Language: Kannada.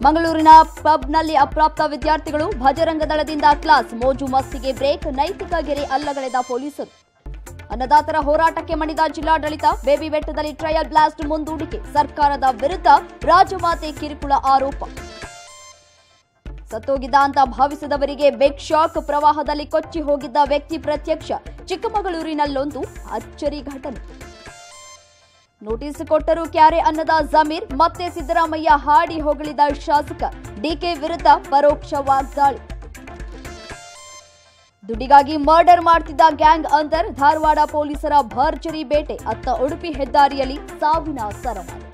ಮಂಗಳೂರಿನ ಪಬ್ನಲ್ಲಿ ಅಪ್ರಾಪ್ತ ವಿದ್ಯಾರ್ಥಿಗಳು ಭಜರಂಗ ದಳದಿಂದ ಕ್ಲಾಸ್ ಮೋಜು ಮಸ್ತಿಗೆ ಬ್ರೇಕ್ ನೈತಿಕ ಗೆರೆ ಅಲ್ಲಗಳೆದ ಪೊಲೀಸರು ಅನ್ನದಾತರ ಹೋರಾಟಕ್ಕೆ ಮಣಿದ ಜಿಲ್ಲಾಡಳಿತ ಬೇಬಿ ಬೆಟ್ಟದಲ್ಲಿ ಟ್ರಯಲ್ ಬ್ಲಾಸ್ಟ್ ಮುಂದೂಡಿಕೆ ಸರ್ಕಾರದ ವಿರುದ್ಧ ರಾಜಮಾತೆ ಕಿರುಕುಳ ಆರೋಪ ಸತ್ತೋಗಿದ್ದ ಅಂತ ಭಾವಿಸಿದವರಿಗೆ ಬೆಗ್ ಶಾಕ್ ಪ್ರವಾಹದಲ್ಲಿ ಕೊಚ್ಚಿ ಹೋಗಿದ್ದ ವ್ಯಕ್ತಿ ಪ್ರತ್ಯಕ್ಷ ಚಿಕ್ಕಮಗಳೂರಿನಲ್ಲೊಂದು ಅಚ್ಚರಿ ಘಟನೆ ನೋಟಿಸ್ ಕೊಟ್ಟರೂ ಕ್ಯಾರೆ ಅನ್ನದ ಜಮೀರ್ ಮತ್ತೆ ಸಿದ್ದರಾಮಯ್ಯ ಹಾಡಿ ಹೊಗಳಿದ ಶಾಸಕ ಡಿಕೆ ವಿರುದ್ಧ ಪರೋಕ್ಷ ವಾಗ್ದಾಳಿ ದುಡ್ಡಿಗಾಗಿ ಮರ್ಡರ್ ಮಾಡ್ತಿದ್ದ ಗ್ಯಾಂಗ್ ಅಂತರ್ ಧಾರವಾಡ ಪೊಲೀಸರ ಭರ್ಜರಿ ಬೇಟೆ ಅತ್ತ ಉಡುಪಿ ಹೆದ್ದಾರಿಯಲ್ಲಿ ಸಾವಿನ ಸರಮಾಲೆ